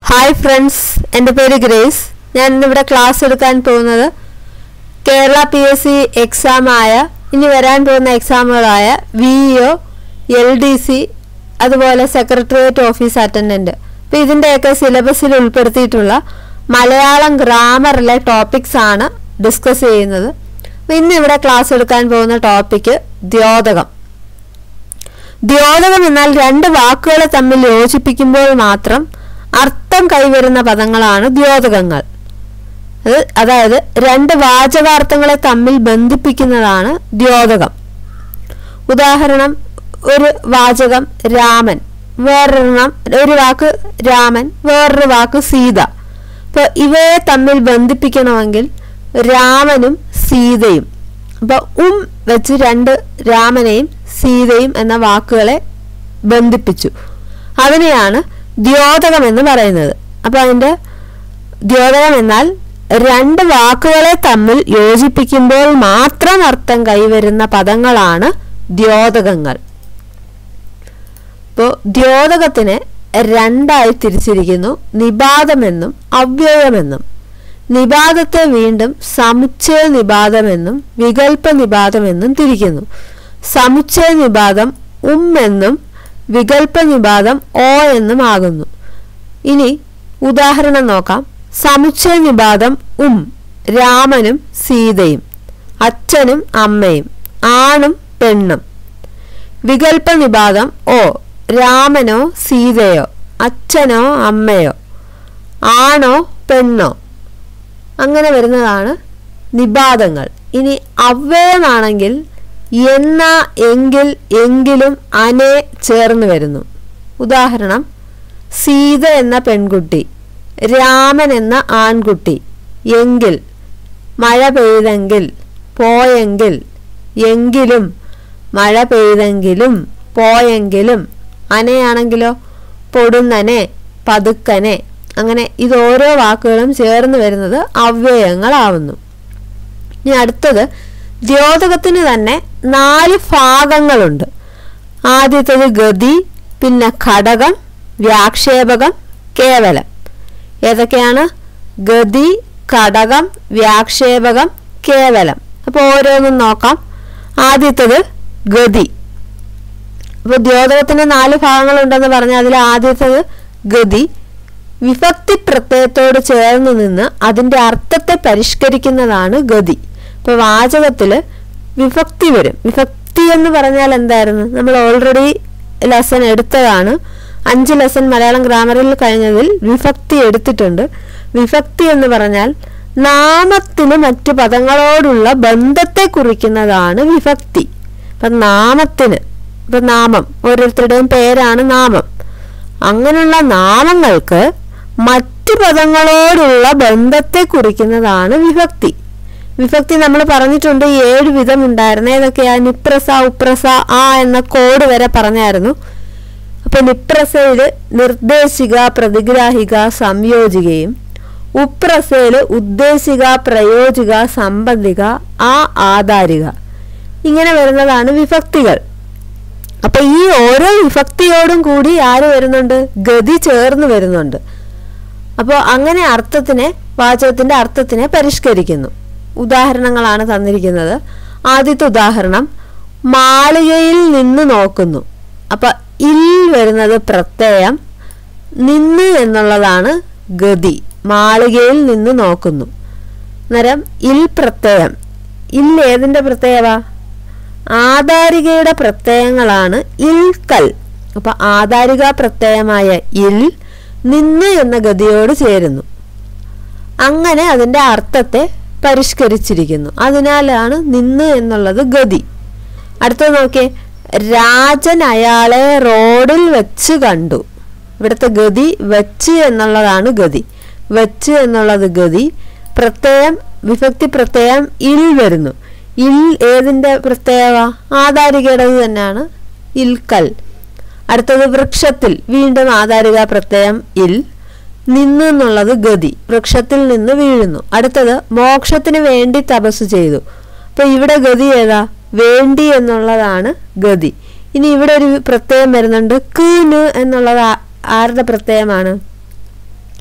hi friends എൻ്റെ പേര് grace ഞാൻ ഇന്നിവിടെ ക്ലാസ് എടുക്കാൻ പോകുന്നത് കേരള പി എസ് സി എക്സാമായ ഇനി വരാൻ പോകുന്ന എക്സാമുകളായ V O L D C അതുപോലെ സെക്രട്ടേറിയറ്റ് ഓഫീസ് അറ്റൻഡൻറ്റ് അപ്പോൾ ഇതിൻ്റെയൊക്കെ സിലബസിൽ ഉൾപ്പെടുത്തിയിട്ടുള്ള മലയാളം ഗ്രാമറിലെ ടോപ്പിക്സ് ആണ് ഡിസ്കസ് ചെയ്യുന്നത് അപ്പോൾ ഇന്ന് ഇവിടെ ക്ലാസ് എടുക്കാൻ പോകുന്ന ടോപ്പിക്ക് ദ്യോതകം ദ്യോതകം എന്നാൽ രണ്ട് വാക്കുകളെ തമ്മിൽ യോജിപ്പിക്കുമ്പോൾ മാത്രം അർത്ഥം കൈവരുന്ന പദങ്ങളാണ് ദ്യോതകങ്ങൾ അത് അതായത് രണ്ട് വാചകാർത്ഥങ്ങളെ തമ്മിൽ ബന്ധിപ്പിക്കുന്നതാണ് ദ്യോതകം ഉദാഹരണം ഒരു വാചകം രാമൻ വേറൊരെണ്ണം ഒരു വാക്ക് രാമൻ വേറൊരു വാക്ക് സീത അപ്പോൾ ഇവയെ തമ്മിൽ ബന്ധിപ്പിക്കണമെങ്കിൽ രാമനും സീതയും അപ്പോൾ ഉം വെച്ച് രണ്ട് രാമനെയും സീതയും എന്ന വാക്കുകളെ ബന്ധിപ്പിച്ചു അതിനെയാണ് ദ്യോതകം എന്ന് പറയുന്നത് അപ്പോൾ അതിൻ്റെ ദ്യോതകം എന്നാൽ രണ്ട് വാക്കുകളെ തമ്മിൽ യോജിപ്പിക്കുമ്പോൾ മാത്രം അർത്ഥം കൈവരുന്ന പദങ്ങളാണ് ദ്യോതകങ്ങൾ ഇപ്പോൾ ദ്യോതകത്തിനെ രണ്ടായി തിരിച്ചിരിക്കുന്നു നിപാതമെന്നും അവ്യയമെന്നും നിപാതത്തെ വീണ്ടും സമുച്ചയ നിപാതമെന്നും വികൽപ്പ നിപാതമെന്നും തിരിക്കുന്നു സമുച്ചയ നിപാതം ഉം എന്നും വികൽപ്പ നിപാതം ഓ എന്നും ആകുന്നു ഇനി ഉദാഹരണം നോക്കാം സമുച്ചയ നിപാതം ഉം രാമനും സീതയും അച്ഛനും അമ്മയും ആണും പെണ്ണും വികൽപ്പ നിപാതം ഓ രാമനോ സീതയോ അച്ഛനോ അമ്മയോ ആണോ പെണ്ണോ അങ്ങനെ വരുന്നതാണ് നിപാതങ്ങൾ ഇനി അവ്യയമാണെങ്കിൽ എന്ന എങ്കിൽ എങ്കിലും അനെ ചേർന്ന് വരുന്നു ഉദാഹരണം സീത എന്ന പെൺകുട്ടി രാമൻ എന്ന ആൺകുട്ടി എങ്കിൽ മഴ പെയ്തെങ്കിൽ പോയെങ്കിൽ എങ്കിലും മഴ പെയ്തെങ്കിലും പോയെങ്കിലും അനയാണെങ്കിലോ പൊടുന്നനെ പതുക്കനെ അങ്ങനെ ഇത് ഓരോ വാക്കുകളും ചേർന്ന് വരുന്നത് അവ്യയങ്ങളാവുന്നു ഇനി അടുത്തത് ദ്യോതകത്തിന് തന്നെ നാല് ഭാഗങ്ങളുണ്ട് ആദ്യത്തേത് ഗതി പിന്നെ ഘടകം വ്യാക്ഷേപകം കേവലം ഏതൊക്കെയാണ് ഗതി ഘടകം വ്യാക്ഷേപകം കേവലം അപ്പോൾ ഓരോന്നും നോക്കാം ആദ്യത്തേത് ഗതി അപ്പോൾ ദ്യോതകത്തിന് നാല് ഭാഗങ്ങളുണ്ടെന്ന് പറഞ്ഞാൽ അതിൽ ആദ്യത്തേത് ഗതി വിഭക്തി പ്രത്യയത്തോട് ചേർന്ന് നിന്ന് അതിൻ്റെ അർത്ഥത്തെ പരിഷ്കരിക്കുന്നതാണ് ഗതി ഇപ്പോൾ വാചകത്തിൽ വിഭക്തി വരും വിഭക്തി എന്ന് പറഞ്ഞാൽ എന്തായിരുന്നു നമ്മൾ ഓൾറെഡി ലെസൺ എടുത്തതാണ് അഞ്ച് ലെസൺ മലയാളം ഗ്രാമറിൽ കഴിഞ്ഞതിൽ വിഭക്തി എടുത്തിട്ടുണ്ട് വിഭക്തി എന്ന് പറഞ്ഞാൽ നാമത്തിന് മറ്റു പദങ്ങളോടുള്ള ബന്ധത്തെ കുറിക്കുന്നതാണ് വിഭക്തി ഇപ്പം നാമത്തിന് ഇപ്പം നാമം ഓരോരുത്തരുടെയും പേരാണ് നാമം അങ്ങനെയുള്ള നാമങ്ങൾക്ക് മറ്റു പദങ്ങളോടുള്ള ബന്ധത്തെ കുറിക്കുന്നതാണ് വിഭക്തി വിഭക്തി നമ്മൾ പറഞ്ഞിട്ടുണ്ട് ഏഴ് വിധം ഉണ്ടായിരുന്നു ഏതൊക്കെയാ നിപ്രസ ഉപ്രസ ആ എന്ന കോഡ് വരെ പറഞ്ഞായിരുന്നു അപ്പൊ നിപ്രസയില് നിർദ്ദേശിക പ്രതിഗ്രാഹിക സംയോജികയും ഉപ്രസയില് ഉദ്ദേശിക പ്രയോജിക സംബന്ധിക ആ ആധാരിക ഇങ്ങനെ വരുന്നതാണ് വിഭക്തികൾ അപ്പൊ ഈ ഓരോ വിഭക്തിയോടും കൂടി ആര് വരുന്നുണ്ട് ഗതി ചേർന്ന് വരുന്നുണ്ട് അപ്പോൾ അങ്ങനെ അർത്ഥത്തിനെ വാചകത്തിന്റെ അർത്ഥത്തിനെ പരിഷ്കരിക്കുന്നു ഉദാഹരണങ്ങളാണ് തന്നിരിക്കുന്നത് ആദ്യത്തെ ഉദാഹരണം മാളികയിൽ നിന്ന് നോക്കുന്നു അപ്പൊ ഇൽ വരുന്നത് പ്രത്യയം നിന്ന് എന്നുള്ളതാണ് ഗതി മാളികയിൽ നിന്ന് നോക്കുന്നു അന്നേരം ഇൽ പ്രത്യയം ഇൽ ഏതിന്റെ പ്രത്യയവ ആധാരികയുടെ പ്രത്യയങ്ങളാണ് ഇൽക്കൽ അപ്പൊ ആധാരിക പ്രത്യയമായ ഇൽ നിന്ന് എന്ന ഗതിയോട് ചേരുന്നു അങ്ങനെ അതിന്റെ അർത്ഥത്തെ പരിഷ്കരിച്ചിരിക്കുന്നു അതിനാലാണ് നിന്ന് എന്നുള്ളത് ഗതി അടുത്തത് നോക്കിയേ രാജൻ അയാളെ റോഡിൽ വെച്ച് കണ്ടു ഇവിടുത്തെ ഗതി വെച്ച് എന്നുള്ളതാണ് ഗതി വെച്ച് എന്നുള്ളത് ഗതി പ്രത്യയം വിഭക്തി പ്രത്യയം ഇൽ വരുന്നു ഇൽ ഏതിൻ്റെ പ്രത്യേകത ആധാരികയുടേത് തന്നെയാണ് ഇൽക്കൽ അടുത്തത് വൃക്ഷത്തിൽ വീണ്ടും ആധാരിക പ്രത്യയം ഇൽ നിന്ന് എന്നുള്ളത് ഗതി വൃക്ഷത്തിൽ നിന്ന് വീഴുന്നു അടുത്തത് മോക്ഷത്തിന് വേണ്ടി തപസ് ചെയ്തു അപ്പൊ ഇവിടെ ഗതി ഏതാ വേണ്ടി എന്നുള്ളതാണ് ഗതി ഇനി ഇവിടെ ഒരു പ്രത്യയം വരുന്നുണ്ട് കീന് എന്നുള്ളത് ആരുടെ പ്രത്യയമാണ്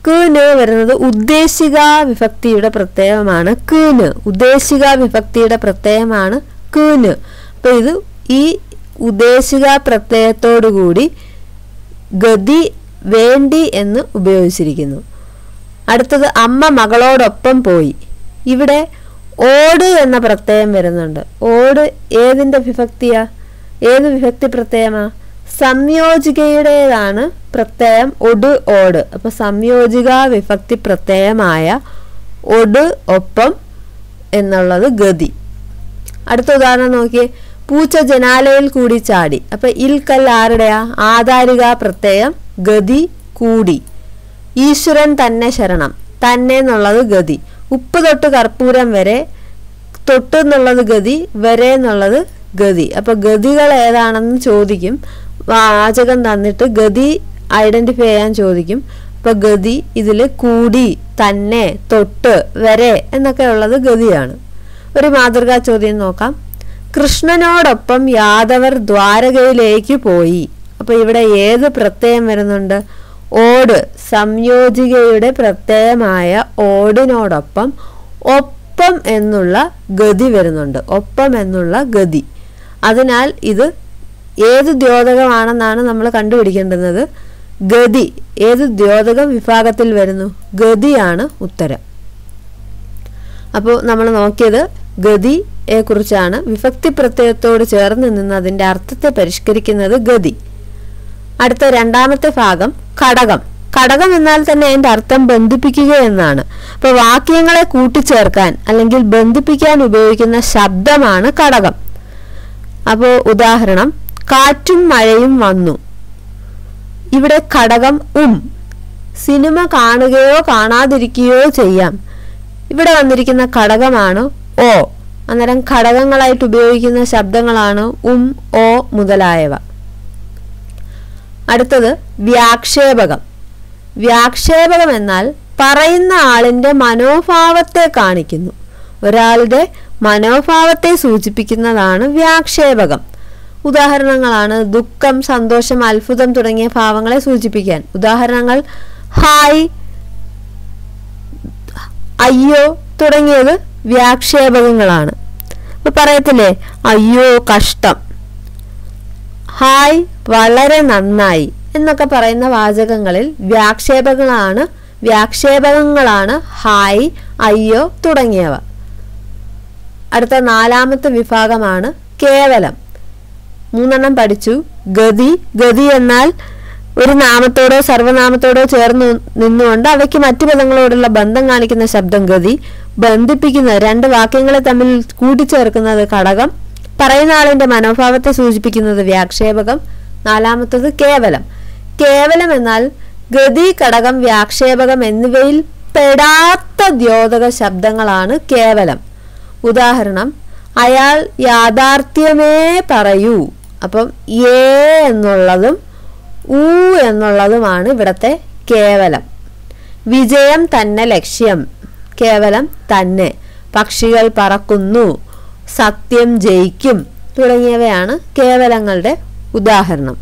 കീന് വരുന്നത് ഉദ്ദേശിക വിഭക്തിയുടെ പ്രത്യയമാണ് കീന് ഉദ്ദേശിക വിഭക്തിയുടെ പ്രത്യയമാണ് കീന് അപ്പൊ ഇത് ഈ ഉദ്ദേശിക പ്രത്യയത്തോടുകൂടി ഗതി വേണ്ടി എന്ന് ഉപയോഗിച്ചിരിക്കുന്നു അടുത്തത് അമ്മ മകളോടൊപ്പം പോയി ഇവിടെ ഓട് എന്ന പ്രത്യയം വരുന്നുണ്ട് ഓട് ഏതിൻ്റെ വിഭക്തിയാ ഏത് വിഭക്തി പ്രത്യയമാ സംയോജികയുടേതാണ് പ്രത്യയം ഒട് ഓട് അപ്പൊ സംയോജിക വിഭക്തി പ്രത്യയമായ ഒട് ഒപ്പം എന്നുള്ളത് ഗതി അടുത്ത ഉദാഹരണം നോക്കിയേ പൂച്ച ജനാലയിൽ കൂടി ചാടി അപ്പൊ ഇൽക്കൽ ആരുടെയാ ആധാരിക പ്രത്യയം ഗതി കൂടി ഈശ്വരൻ തന്നെ ശരണം തന്നെ എന്നുള്ളത് ഗതി ഉപ്പ് തൊട്ട് കർപ്പൂരം വരെ തൊട്ട് എന്നുള്ളത് ഗതി വരെ എന്നുള്ളത് ഗതി അപ്പൊ ഗതികൾ ഏതാണെന്ന് ചോദിക്കും വാചകം തന്നിട്ട് ഗതി ഐഡന്റിഫൈ ചെയ്യാൻ ചോദിക്കും അപ്പൊ ഗതി ഇതിൽ കൂടി തന്നെ തൊട്ട് വരെ എന്നൊക്കെ ഉള്ളത് ഗതിയാണ് ഒരു മാതൃകാ ചോദ്യം നോക്കാം കൃഷ്ണനോടൊപ്പം യാദവർ ദ്വാരകയിലേക്ക് പോയി അപ്പൊ ഇവിടെ ഏത് പ്രത്യയം വരുന്നുണ്ട് ഓട് സംയോജികയുടെ പ്രത്യയമായ ഓടിനോടൊപ്പം ഒപ്പം എന്നുള്ള ഗതി വരുന്നുണ്ട് ഒപ്പം എന്നുള്ള ഗതി അതിനാൽ ഇത് ഏത് ദ്യോതകമാണെന്നാണ് നമ്മൾ കണ്ടുപിടിക്കേണ്ടുന്നത് ഗതി ഏത് ദ്യോതകം വിഭാഗത്തിൽ വരുന്നു ഗതിയാണ് ഉത്തരം അപ്പോൾ നമ്മൾ നോക്കിയത് ഗതിയെ കുറിച്ചാണ് വിഭക്തി പ്രത്യയത്തോട് ചേർന്ന് നിന്ന് അതിൻ്റെ അർത്ഥത്തെ പരിഷ്കരിക്കുന്നത് ഗതി അടുത്ത രണ്ടാമത്തെ ഭാഗം ഘടകം ഘടകം എന്നാൽ തന്നെ അതിന്റെ അർത്ഥം ബന്ധിപ്പിക്കുക എന്നാണ് അപ്പൊ വാക്യങ്ങളെ കൂട്ടിച്ചേർക്കാൻ അല്ലെങ്കിൽ ബന്ധിപ്പിക്കാൻ ഉപയോഗിക്കുന്ന ശബ്ദമാണ് ഘടകം അപ്പോൾ ഉദാഹരണം കാറ്റും മഴയും വന്നു ഇവിടെ ഘടകം ഉം സിനിമ കാണുകയോ കാണാതിരിക്കുകയോ ചെയ്യാം ഇവിടെ വന്നിരിക്കുന്ന ഘടകമാണ് ഓ അന്നേരം ഘടകങ്ങളായിട്ട് ഉപയോഗിക്കുന്ന ശബ്ദങ്ങളാണ് ഉം ഓ മുതലായവ അടുത്തത് വ്യാക്ഷേപകം വ്യാക്ഷേപകം എന്നാൽ പറയുന്ന ആളിന്റെ മനോഭാവത്തെ കാണിക്കുന്നു ഒരാളുടെ മനോഭാവത്തെ സൂചിപ്പിക്കുന്നതാണ് വ്യാക്ഷേപകം ഉദാഹരണങ്ങളാണ് ദുഃഖം സന്തോഷം അത്ഭുതം തുടങ്ങിയ ഭാവങ്ങളെ സൂചിപ്പിക്കാൻ ഉദാഹരണങ്ങൾ ഹായ് അയ്യോ തുടങ്ങിയത് വ്യാക്ഷേപകങ്ങളാണ് ഇപ്പൊ പറയത്തില്ലേ അയ്യോ കഷ്ടം ഹായ് വളരെ നന്നായി എന്നൊക്കെ പറയുന്ന വാചകങ്ങളിൽ വ്യാക്ഷേപങ്ങളാണ് വ്യാക്ഷേപകങ്ങളാണ് ഹായ് അയ്യോ തുടങ്ങിയവ അടുത്ത നാലാമത്തെ വിഭാഗമാണ് കേവലം മൂന്നെണ്ണം പഠിച്ചു ഗതി ഗതി എന്നാൽ ഒരു നാമത്തോടോ സർവനാമത്തോടോ ചേർന്ന് നിന്നുകൊണ്ട് അവയ്ക്ക് മറ്റു പദങ്ങളോടുള്ള ബന്ധം കാണിക്കുന്ന ശബ്ദം ഗതി ബന്ധിപ്പിക്കുന്ന രണ്ട് വാക്യങ്ങളെ തമ്മിൽ കൂട്ടിച്ചേർക്കുന്നത് ഘടകം പറയുന്ന ആളിന്റെ മനോഭാവത്തെ സൂചിപ്പിക്കുന്നത് വ്യാക്ഷേപകം നാലാമത്തത് കേവലം കേവലം എന്നാൽ ഗതി ഘടകം വ്യാക്ഷേപകം എന്നിവയിൽ പെടാത്ത ദ്യോതക ശബ്ദങ്ങളാണ് കേവലം ഉദാഹരണം അയാൾ യാഥാർത്ഥ്യമേ പറയൂ അപ്പം ഏ എന്നുള്ളതും ഊ എന്നുള്ളതുമാണ് ഇവിടത്തെ കേവലം വിജയം തന്നെ ലക്ഷ്യം കേവലം തന്നെ പക്ഷികൾ പറക്കുന്നു സത്യം ജയിക്കും തുടങ്ങിയവയാണ് കേവലങ്ങളുടെ ഉദാഹരണം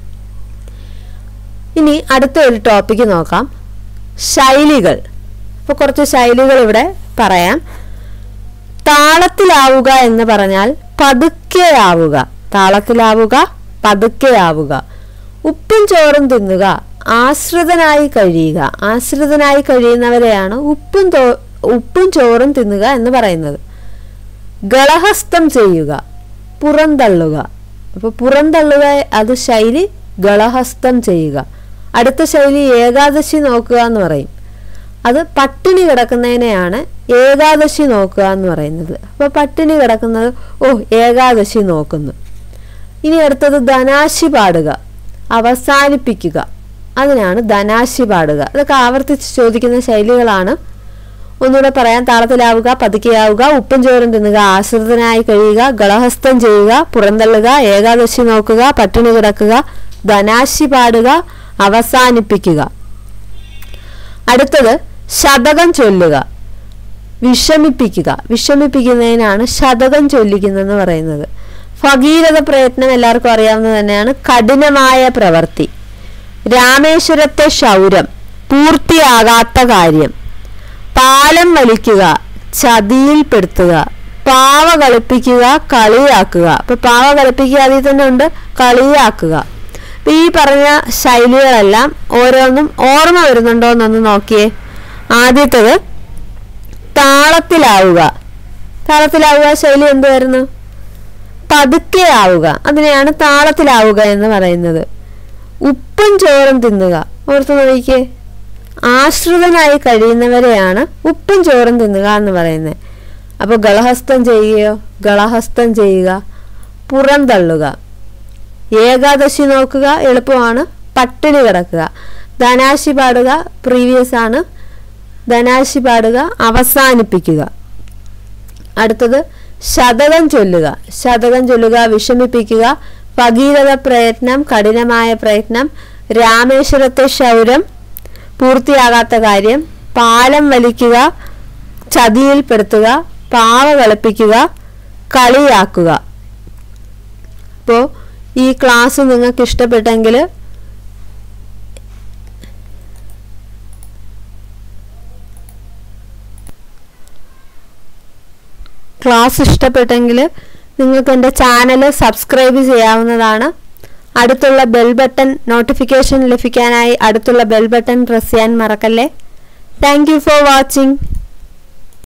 ഇനി അടുത്ത ഒരു ടോപ്പിക്ക് നോക്കാം ശൈലികൾ അപ്പോൾ കുറച്ച് ശൈലികൾ ഇവിടെ പറയാം താളത്തിലാവുക എന്ന് പറഞ്ഞാൽ പതുക്കെയാവുക താളത്തിലാവുക പതുക്കെയാവുക ഉപ്പും ചോറും തിന്നുക ആശ്രിതനായി കഴിയുക ആശ്രിതനായി കഴിയുന്നവരെയാണ് ഉപ്പും തോ ഉപ്പും ചോറും തിന്നുക എന്ന് പറയുന്നത് ഗളഹസ്തം ചെയ്യുക പുറന്തള്ളുക അപ്പോൾ പുറന്തള്ളുക അത് ശൈലി ഗളഹസ്തം ചെയ്യുക അടുത്ത ശൈലി ഏകാദശി നോക്കുക എന്ന് പറയും അത് പട്ടിണി കിടക്കുന്നതിനെയാണ് ഏകാദശി നോക്കുക എന്ന് പറയുന്നത് അപ്പോൾ പട്ടിണി കിടക്കുന്നത് ഓ ഏകാദശി നോക്കുന്നു ഇനി അടുത്തത് ധനാശി പാടുക അവസാനിപ്പിക്കുക അതിനാണ് ധനാശി പാടുക അതൊക്കെ ആവർത്തിച്ച് ചോദിക്കുന്ന ശൈലികളാണ് ഒന്നുകൂടെ പറയാൻ താളത്തിലാവുക പതുക്കെയാവുക ഉപ്പും ചോറും തിന്നുക ആശ്രിതനായി കഴിയുക ഗളഹസ്തം ചെയ്യുക പുറന്തള്ളുക ഏകാദശി നോക്കുക പട്ടിണി കിടക്കുക ധനാശി പാടുക അവസാനിപ്പിക്കുക അടുത്തത് ശതകം ചൊല്ലുക വിഷമിപ്പിക്കുക വിഷമിപ്പിക്കുന്നതിനാണ് ശതകം ചൊല്ലിക്കുന്നതെന്ന് പറയുന്നത് ഭഗീരഥ പ്രയത്നം എല്ലാവർക്കും അറിയാവുന്നത് തന്നെയാണ് കഠിനമായ പ്രവൃത്തി രാമേശ്വരത്തെ ശൗരം പൂർത്തിയാകാത്ത കാര്യം പാലം വലിക്കുക ചതിയിൽപ്പെടുത്തുക പാവ കളിപ്പിക്കുക കളിയാക്കുക അപ്പൊ പാവ കളിപ്പിക്കുക അതിൽ തന്നെ ഉണ്ട് കളിയാക്കുക അപ്പൊ ഈ പറഞ്ഞ ശൈലികളെല്ലാം ഓരോന്നും ഓർമ്മ വരുന്നുണ്ടോ എന്നൊന്ന് നോക്കിയേ ആദ്യത്തത് താളത്തിലാവുക താളത്തിലാവുക ശൈലി എന്തുവായിരുന്നു പതുക്കെ ആവുക അതിനെയാണ് താളത്തിലാവുക എന്ന് പറയുന്നത് ഉപ്പും ചോറും തിന്നുക ഓർത്തു നോക്കിയേ ആശ്രിതനായി കഴിയുന്നവരെയാണ് ഉപ്പും ചോറും തിന്നുക എന്ന് പറയുന്നത് അപ്പോൾ ഗളഹസ്തം ചെയ്യുകയോ ഗളഹസ്തം ചെയ്യുക പുറന്തള്ളുക ഏകാദശി നോക്കുക എളുപ്പമാണ് പട്ടിണി കിടക്കുക ധനാശി പാടുക പ്രീവിയസ് ആണ് ധനാശി പാടുക അവസാനിപ്പിക്കുക അടുത്തത് ശതകം ചൊല്ലുക ശതകം ചൊല്ലുക വിഷമിപ്പിക്കുക ഭഗീരഥ പ്രയത്നം കഠിനമായ പ്രയത്നം രാമേശ്വരത്തെ ശൗരം പൂർത്തിയാകാത്ത കാര്യം പാലം വലിക്കുക ചതിയിൽപ്പെടുത്തുക പാവ കളിപ്പിക്കുക കളിയാക്കുക അപ്പോൾ ഈ ക്ലാസ് നിങ്ങൾക്ക് ഇഷ്ടപ്പെട്ടെങ്കിൽ ക്ലാസ് ഇഷ്ടപ്പെട്ടെങ്കിൽ നിങ്ങൾക്ക് എൻ്റെ ചാനൽ സബ്സ്ക്രൈബ് ചെയ്യാവുന്നതാണ് അടുത്തുള്ള ബെൽ ബട്ടൺ നോട്ടിഫിക്കേഷൻ ലഭിക്കാനായി അടുത്തുള്ള ബെൽ ബട്ടൺ പ്രസ് ചെയ്യാൻ മറക്കല്ലേ താങ്ക് യു ഫോർ വാച്ചിങ്